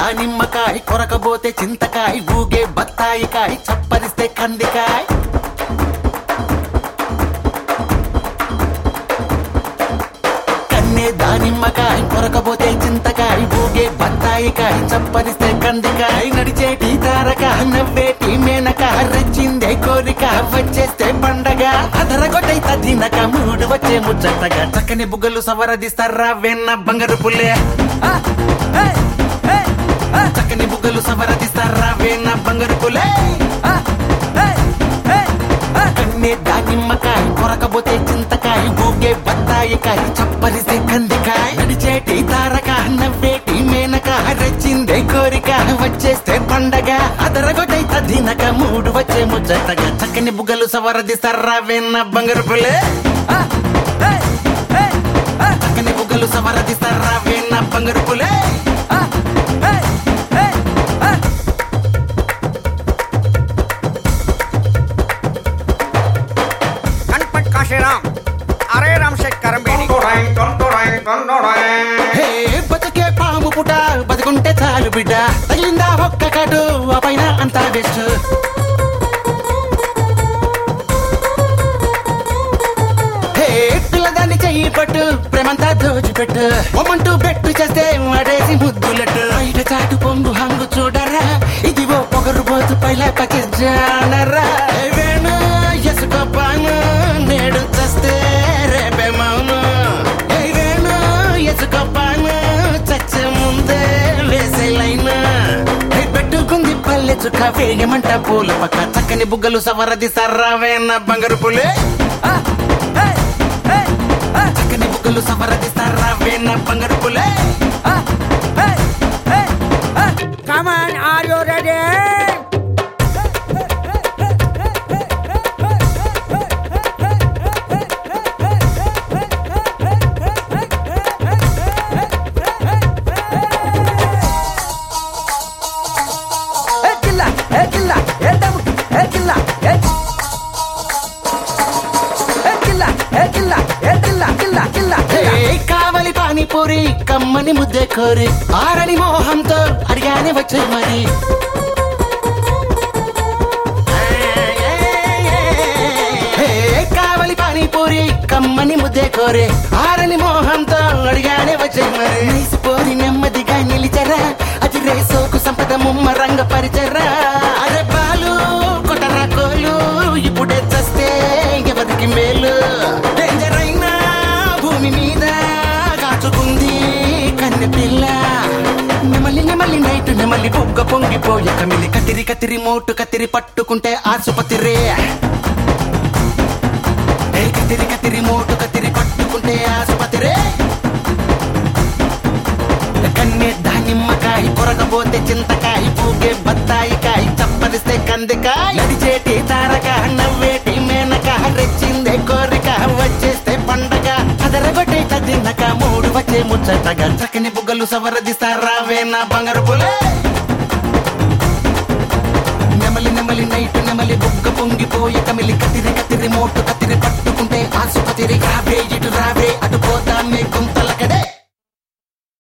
దానిమ్మకాయ కొరకబోతే చింతకాయ ఊగే బత్తాయికాయ చప్పరిస్తే కందికాయ కన్నే దానిమ్మకాయ కొరకపోతే చింతకాయ ఊగే బత్తాయికాయ చప్పరిస్తే కందికాయ నడిచేటి తారక నవ్వేటి మేనక రెచ్చిందే కోరిక వచ్చేస్తే పండగ అదరగొట్టై తదినక మూడు వచ్చే ముచ్చటగా చక్కని బుగ్గలు సవరదిస్తారా వెన్న బంగారు పుల్లే ఆ, ఏయ్, ఏయ్, ఆ, చక్కని బుగ్గలు సవరదిస్తారా వెన్న బంగారు పుల్లే ఆ, ఏయ్, ఏయ్, ఆ, కన్నే దానిమ్మకాయ కొరకపోతే చింతకాయ ఊగే బత్తాయికాయ చప్పరిస్తే కందికాయ నడిచేటి తారక నవ్వేటి మేనక రెచ్చిందే కోరిక వచ్చేస్తే పండగ అదరగొట్టై తదినక మూడు వచ్చే ముచ్చటగా చక్కని బుగ్గలు సవరదిస్తారా వెన్న బంగారు పుల్లే ఆ, ఏయ్, ఏయ్, ఆ, చక్కని బుగ్గలు సవరదిస్తారా వెన్న బంగారు పుల్లే ఆ, ఏయ్, ఏయ్, ఆ. गणपत काशीराम अरे राम शेखर बेड़ी హే బతికే పాము పుట బతుకుంటే చాలు బిడ్డ తగిలిందా ఒక్క కాటు ఆ పైన అంతా బెస్ట్ హే పిల్లదాన్ని చెయ్యి పట్టు ప్రేమంతా దోచిపెట్టు ఒమ్మంటూ బెట్టు చేస్తే వాడేసి ముద్దులట్టు బయట చాటు పొంగు హంగు చూడరా ఇది ఓ పొగరు పోతు పైలా పకిజానరా వేణు ఎసుకోపాను నేడు చస్తే రేపే మౌను ఏ వేణు ఎసుకోపాను చచ్చే ముందే వేసే లైన్ పెట్టుకుంది పల్లె చుక్క వేయమంట పూల పక్క చక్కని బుగ్గలు సవరది సర్రావేన బంగారు పులే ఆ, ఏయ్, ఏయ్, ఆ, చక్కని బుగ్గలు సవరది సర్రావేన బంగారు పులే ఆ, ఏయ్, ఏయ్, ఆ. Come on, are you ready? ఏ కిల్ల ఏ కిల్ల ఏ దమ్ ఏ కిల్ల ఏ ఏ కిల్ల ఏ కిల్ల ఏ కిల్ల కిల్ల కిల్ల ఏ కావలి పానీపూరి కమ్మని ముద్దే కోరి ఆరని మోహంతో అడిగానే వచ్చే మరి ఏ కావలి పానీపూరి కమ్మని ముద్దే కోరి ఆరని మోహంతో అడిగానే వచ్చే మరి నీసిపోరి నెమ్మదిగా నిలిచరా అది రేసోకు సంపద ముమ్మ రంగ పరిచరా అరే బాలు కొట్టరా కోలు ఇప్పుడే చస్తే ఎవరికి మేలు డేంజర్ అయినా భూమి మీద కాచుకుంది కన్నె పిల్ల నెమలి నెమలి నైట్ నెమలి బుగ్గ పొంగిపోయే కమిలి కతిరి కతిరి మోటు కతిరి పట్టుకుంటే ఆసుపత్రి ఏ కతిరి కతిరి మోటు కతిరి పట్టుకుంటే ఆసుపత్రి కన్నే దానిమ్మకాయ కొరకపోతే చింతకాయ పూగే బత్తాయికాయ చప్పరిస్తే కందికాయ నడిచేటి తారక నవ్వేటి మేనక రెచ్చిందే కోరిక వచ్చేస్తే పండగ అదరగొట్టే చదినక మూడు వచ్చే ముచ్చటగా చక్కని బుగ్గలు సవరదిస్తారా వేనా బంగారు పులే నెమలి నెమలి నైట్ నెమలి బుగ్గ పొంగిపోయి కమిలి కతిరి కతిరి మోటు కతిరి పట్టుకుంటే ఆసుపత్రి రావే ఇటు రావే అటు పోతామే గుంతలకడే